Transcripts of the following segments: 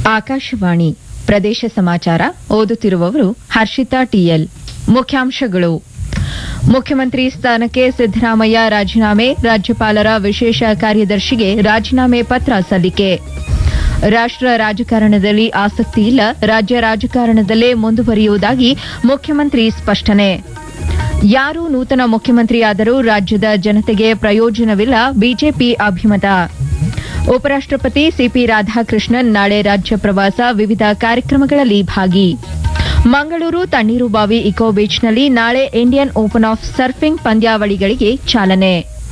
ಆಕಾಶವಾಣಿ ಪ್ರದೇಶ ಸಮಾಚಾರ ಓದುತ್ತಿರುವವರು ಹರ್ಷಿತಾ ಟಿಎಲ್ ಮುಖ್ಯಾಂಶಗಳು ಮುಖ್ಯಮಂತ್ರಿ ಸ್ಥಾನಕ್ಕೆ ಸಿದ್ದರಾಮಯ್ಯ ರಾಜೀನಾಮೆ ರಾಜ್ಯಪಾಲರ ವಿಶೇಷ ಕಾರ್ಯದರ್ಶಿಗೆ ರಾಜೀನಾಮೆ ಪತ್ರ ಸಲ್ಲಿಕೆ ರಾಷ್ಟ್ರ ರಾಜಕಾರಣದಲ್ಲಿ ಆಸಕ್ತಿ ಇಲ್ಲ ರಾಜ್ಯ ರಾಜಕಾರಣದಲ್ಲೇ ಮುಂದುವರಿಯುವುದಾಗಿ ಮುಖ್ಯಮಂತ್ರಿ ಸ್ಪಷ್ಟನೆ ಯಾರು ನೂತನ ಮುಖ್ಯಮಂತ್ರಿಯಾದರೂ ರಾಜ್ಯದ ಜನತೆಗೆ ಪ್ರಯೋಜನವಿಲ್ಲ ಬಿಜೆಪಿ ಅಭಿಮತ ಉಪರಾಷ್ಟಪತಿ ಸಿಪಿ ರಾಧಾಕೃಷ್ಣನ್ ನಾಳೆ ರಾಜ್ಯ ಪ್ರವಾಸ ವಿವಿಧ ಕಾರ್ಯಕ್ರಮಗಳಲ್ಲಿ ಭಾಗಿ ಮಂಗಳೂರು ತಣ್ಣೀರುಬಾವಿ ಇಕೋ ಬೀಚ್ನಲ್ಲಿ ನಾಳೆ ಇಂಡಿಯನ್ ಓಪನ್ ಆಫ್ ಸರ್ಫಿಂಗ್ ಪಂದ್ಯಾವಳಿಗಳಿಗೆ ಚಾಲನೆ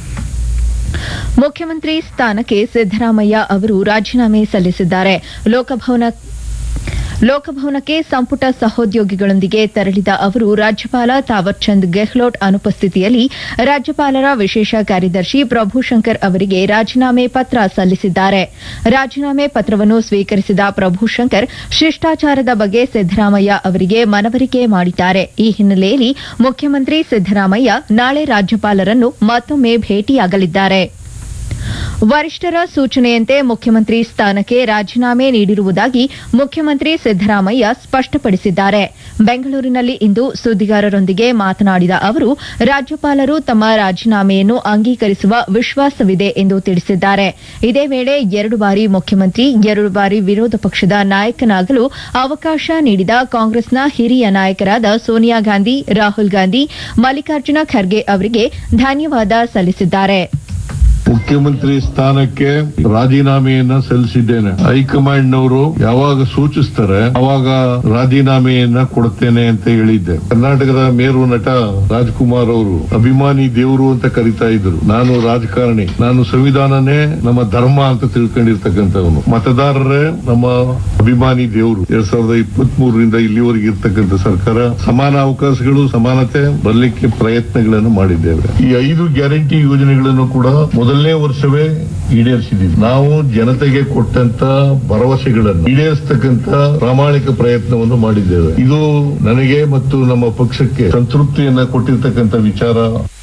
ಮುಖ್ಯಮಂತ್ರಿ ಸ್ಥಾನಕ್ಕೆ ಸಿದ್ದರಾಮಯ್ಯ ಅವರು ರಾಜೀನಾಮೆ ಸಲ್ಲಿಸಿದ್ದಾರೆ ಲೋಕಭವನ ಲೋಕಭವನಕ್ಕೆ ಸಂಪುಟ ಸಹೋದ್ಯೋಗಿಗಳೊಂದಿಗೆ ತೆರಳಿದ ಅವರು ರಾಜ್ಯಪಾಲ ತಾವರ್ಚಂದ್ ಗೆಹ್ಲೋಟ್ ಅನುಪಸ್ಥಿತಿಯಲ್ಲಿ ರಾಜ್ಯಪಾಲರ ವಿಶೇಷ ಕಾರ್ಯದರ್ಶಿ ಪ್ರಭುಶಂಕರ್ ಅವರಿಗೆ ರಾಜೀನಾಮೆ ಪತ್ರ ಸಲ್ಲಿಸಿದ್ದಾರೆ ರಾಜೀನಾಮೆ ಪತ್ರವನ್ನು ಸ್ವೀಕರಿಸಿದ ಪ್ರಭುಶಂಕರ್ ಶಿಷ್ಟಾಚಾರದ ಬಗ್ಗೆ ಸಿದ್ದರಾಮಯ್ಯ ಅವರಿಗೆ ಮನವರಿಕೆ ಮಾಡಿದ್ದಾರೆ ಈ ಹಿನ್ನೆಲೆಯಲ್ಲಿ ಮುಖ್ಯಮಂತ್ರಿ ಸಿದ್ದರಾಮಯ್ಯ ನಾಳೆ ರಾಜ್ಯಪಾಲರನ್ನು ಮತ್ತೊಮ್ಮೆ ಭೇಟಿಯಾಗಲಿದ್ದಾರೆ ವರಿಷ್ಠರ ಸೂಚನೆಯಂತೆ ಮುಖ್ಯಮಂತ್ರಿ ಸ್ಥಾನಕ್ಕೆ ರಾಜೀನಾಮೆ ನೀಡಿರುವುದಾಗಿ ಮುಖ್ಯಮಂತ್ರಿ ಸಿದ್ದರಾಮಯ್ಯ ಸ್ಪಷ್ಟಪಡಿಸಿದ್ದಾರೆ ಬೆಂಗಳೂರಿನಲ್ಲಿ ಇಂದು ಸುದ್ದಿಗಾರರೊಂದಿಗೆ ಮಾತನಾಡಿದ ಅವರು ರಾಜ್ಯಪಾಲರು ತಮ್ಮ ರಾಜೀನಾಮೆಯನ್ನು ಅಂಗೀಕರಿಸುವ ವಿಶ್ವಾಸವಿದೆ ಎಂದು ತಿಳಿಸಿದ್ದಾರೆ ಇದೇ ವೇಳೆ ಎರಡು ಬಾರಿ ಮುಖ್ಯಮಂತ್ರಿ ಎರಡು ಬಾರಿ ವಿರೋಧ ಪಕ್ಷದ ನಾಯಕನಾಗಲು ಅವಕಾಶ ನೀಡಿದ ಕಾಂಗ್ರೆಸ್ನ ಹಿರಿಯ ನಾಯಕರಾದ ಸೋನಿಯಾ ಗಾಂಧಿ ರಾಹುಲ್ ಗಾಂಧಿ ಮಲ್ಲಿಕಾರ್ಜುನ ಖರ್ಗೆ ಅವರಿಗೆ ಧನ್ಯವಾದ ಸಲ್ಲಿಸಿದ್ದಾರೆ ಮುಖ್ಯಮಂತ್ರಿ ಸ್ಥಾನಕ್ಕೆ ರಾಜೀನಾಮೆಯನ್ನ ಸಲ್ಲಿಸಿದ್ದೇನೆ ಹೈಕಮಾಂಡ್ನವರು ಯಾವಾಗ ಸೂಚಿಸ್ತಾರೆ ಅವಾಗ ರಾಜೀನಾಮೆಯನ್ನ ಕೊಡುತ್ತೇನೆ ಅಂತ ಹೇಳಿದ್ದೆ ಕರ್ನಾಟಕದ ಮೇರು ನಟ ರಾಜ್ಕುಮಾರ್ ಅವರು ಅಭಿಮಾನಿ ದೇವರು ಅಂತ ಕರಿತಾ ಇದ್ರು ನಾನು ರಾಜಕಾರಣಿ ನಾನು ಸಂವಿಧಾನನೇ ನಮ್ಮ ಧರ್ಮ ಅಂತ ತಿಳ್ಕೊಂಡಿರ್ತಕ್ಕಂಥವನು ಮತದಾರರೇ ನಮ್ಮ ಅಭಿಮಾನಿ ದೇವರು ಎರಡ್ ಸಾವಿರದ ಇಪ್ಪತ್ತ್ ಮೂರರಿಂದ ಇಲ್ಲಿವರೆಗೆ ಇರ್ತಕ್ಕಂಥ ಸರ್ಕಾರ ಸಮಾನ ಅವಕಾಶಗಳು ಸಮಾನತೆ ಬರಲಿಕ್ಕೆ ಪ್ರಯತ್ನಗಳನ್ನು ಮಾಡಿದ್ದೇವೆ ಈ ಐದು ಗ್ಯಾರಂಟಿ ಯೋಜನೆಗಳನ್ನು ಕೂಡ ಮೊದಲನೇ ವರ್ಷವೇ ಈಡೇರಿಸಿದ್ದೀವಿ ನಾವು ಜನತೆಗೆ ಕೊಟ್ಟಂತ ಭರವಸೆಗಳನ್ನು ಈಡೇರಿಸತಕ್ಕಂತ ಪ್ರಾಮಾಣಿಕ ಪ್ರಯತ್ನವನ್ನು ಮಾಡಿದ್ದೇವೆ ಇದು ನನಗೆ ಮತ್ತು ನಮ್ಮ ಪಕ್ಷಕ್ಕೆ ಸಂತೃಪ್ತಿಯನ್ನ ಕೊಟ್ಟಿರ್ತಕ್ಕಂಥ ವಿಚಾರ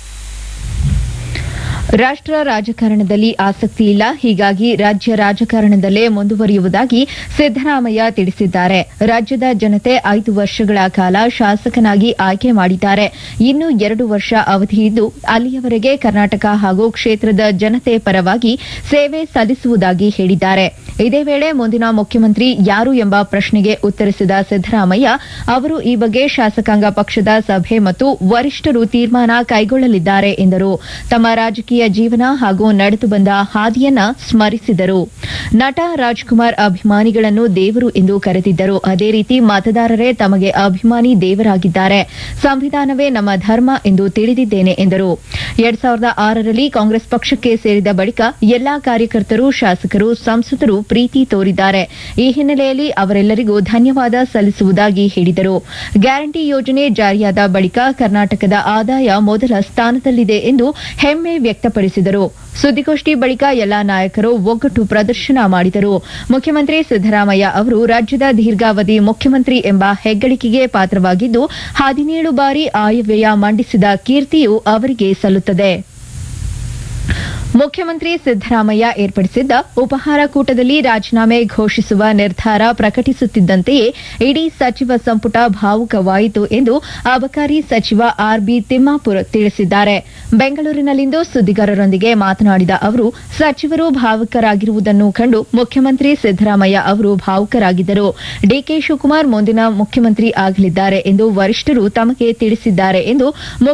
ರಾಷ್ಟ್ರ ರಾಜಕಾರಣದಲ್ಲಿ ಆಸಕ್ತಿ ಇಲ್ಲ ಹೀಗಾಗಿ ರಾಜ್ಯ ರಾಜಕಾರಣದಲ್ಲೇ ಮುಂದುವರಿಯುವುದಾಗಿ ಸಿದ್ದರಾಮಯ್ಯ ತಿಳಿಸಿದ್ದಾರೆ ರಾಜ್ಯದ ಜನತೆ ಐದು ವರ್ಷಗಳ ಕಾಲ ಶಾಸಕನಾಗಿ ಆಯ್ಕೆ ಮಾಡಿದ್ದಾರೆ ಇನ್ನು ಎರಡು ವರ್ಷ ಅವಧಿ ಇದ್ದು ಅಲ್ಲಿಯವರೆಗೆ ಕರ್ನಾಟಕ ಹಾಗೂ ಕ್ಷೇತ್ರದ ಜನತೆ ಪರವಾಗಿ ಸೇವೆ ಸಲ್ಲಿಸುವುದಾಗಿ ಹೇಳಿದ್ದಾರೆ ಇದೇ ವೇಳೆ ಮುಂದಿನ ಮುಖ್ಯಮಂತ್ರಿ ಯಾರು ಎಂಬ ಪ್ರಶ್ನೆಗೆ ಉತ್ತರಿಸಿದ ಸಿದ್ದರಾಮಯ್ಯ ಅವರು ಈ ಬಗ್ಗೆ ಶಾಸಕಾಂಗ ಪಕ್ಷದ ಸಭೆ ಮತ್ತು ವರಿಷ್ಠರು ತೀರ್ಮಾನ ಕೈಗೊಳ್ಳಲಿದ್ದಾರೆ ಎಂದರು ತಮ್ಮ ರಾಜಕೀಯ ಜೀವನ ಹಾಗೂ ನಡೆದು ಬಂದ ಹಾದಿಯನ್ನ ಸ್ಮರಿಸಿದರು ನಟ ರಾಜ್ಕುಮಾರ್ ಅಭಿಮಾನಿಗಳನ್ನು ದೇವರು ಎಂದು ಕರೆದಿದ್ದರು ಅದೇ ರೀತಿ ಮತದಾರರೇ ತಮಗೆ ಅಭಿಮಾನಿ ದೇವರಾಗಿದ್ದಾರೆ ಸಂವಿಧಾನವೇ ನಮ್ಮ ಧರ್ಮ ಎಂದು ತಿಳಿದಿದ್ದೇನೆ ಎಂದರು ಎರಡ್ ಸಾವಿರದ ಆರರಲ್ಲಿ ಕಾಂಗ್ರೆಸ್ ಪಕ್ಷಕ್ಕೆ ಸೇರಿದ ಬಳಿಕ ಎಲ್ಲಾ ಕಾರ್ಯಕರ್ತರು ಶಾಸಕರು ಸಂಸದರು ಪ್ರೀತಿ ತೋರಿದ್ದಾರೆ ಈ ಹಿನ್ನೆಲೆಯಲ್ಲಿ ಅವರೆಲ್ಲರಿಗೂ ಧನ್ಯವಾದ ಸಲ್ಲಿಸುವುದಾಗಿ ಹೇಳಿದರು ಗ್ಯಾರಂಟಿ ಯೋಜನೆ ಜಾರಿಯಾದ ಬಳಿಕ ಕರ್ನಾಟಕದ ಆದಾಯ ಮೊದಲ ಸ್ಥಾನದಲ್ಲಿದೆ ಎಂದು ಹೆಮ್ಮೆ ವ್ಯಕ್ತಪಡಿಸಿದರು ಸುದ್ದಿಗೋಷ್ಠಿ ಬಳಿಕ ಎಲ್ಲಾ ನಾಯಕರು ಒಗ್ಗಟ್ಟು ಪ್ರದರ್ಶನ ಮಾಡಿದರು ಮುಖ್ಯಮಂತ್ರಿ ಸಿದ್ದರಾಮಯ್ಯ ಅವರು ರಾಜ್ಯದ ದೀರ್ಘಾವಧಿ ಮುಖ್ಯಮಂತ್ರಿ ಎಂಬ ಹೆಗ್ಗಳಿಕೆಗೆ ಪಾತ್ರವಾಗಿದ್ದು ಹದಿನೇಳು ಬಾರಿ ಆಯವ್ಯಯ ಮಂಡಿಸಿದ ಕೀರ್ತಿಯು ಅವರಿಗೆ ಸಲ್ಲುತ್ತದೆ ಮುಖ್ಯಮಂತ್ರಿ ಸಿದ್ದರಾಮಯ್ಯ ಏರ್ಪಡಿಸಿದ್ದ ಉಪಹಾರ ಕೂಟದಲ್ಲಿ ರಾಜೀನಾಮೆ ಘೋಷಿಸುವ ನಿರ್ಧಾರ ಪ್ರಕಟಿಸುತ್ತಿದ್ದಂತೆಯೇ ಇಡೀ ಸಚಿವ ಸಂಪುಟ ಭಾವುಕವಾಯಿತು ಎಂದು ಅಬಕಾರಿ ಸಚಿವ ಆರ್ಬಿ ತಿಮ್ಮಾಪುರ್ ತಿಳಿಸಿದ್ದಾರೆ ಬೆಂಗಳೂರಿನಲ್ಲಿಂದು ಸುದ್ದಿಗಾರರೊಂದಿಗೆ ಮಾತನಾಡಿದ ಅವರು ಸಚಿವರು ಭಾವುಕರಾಗಿರುವುದನ್ನು ಕಂಡು ಮುಖ್ಯಮಂತ್ರಿ ಸಿದ್ದರಾಮಯ್ಯ ಅವರು ಭಾವುಕರಾಗಿದ್ದರು ಡಿಕೆ ಶಿವಕುಮಾರ್ ಮುಂದಿನ ಮುಖ್ಯಮಂತ್ರಿ ಆಗಲಿದ್ದಾರೆ ಎಂದು ವರಿಷ್ಠರು ತಮಗೆ ತಿಳಿಸಿದ್ದಾರೆ ಎಂದು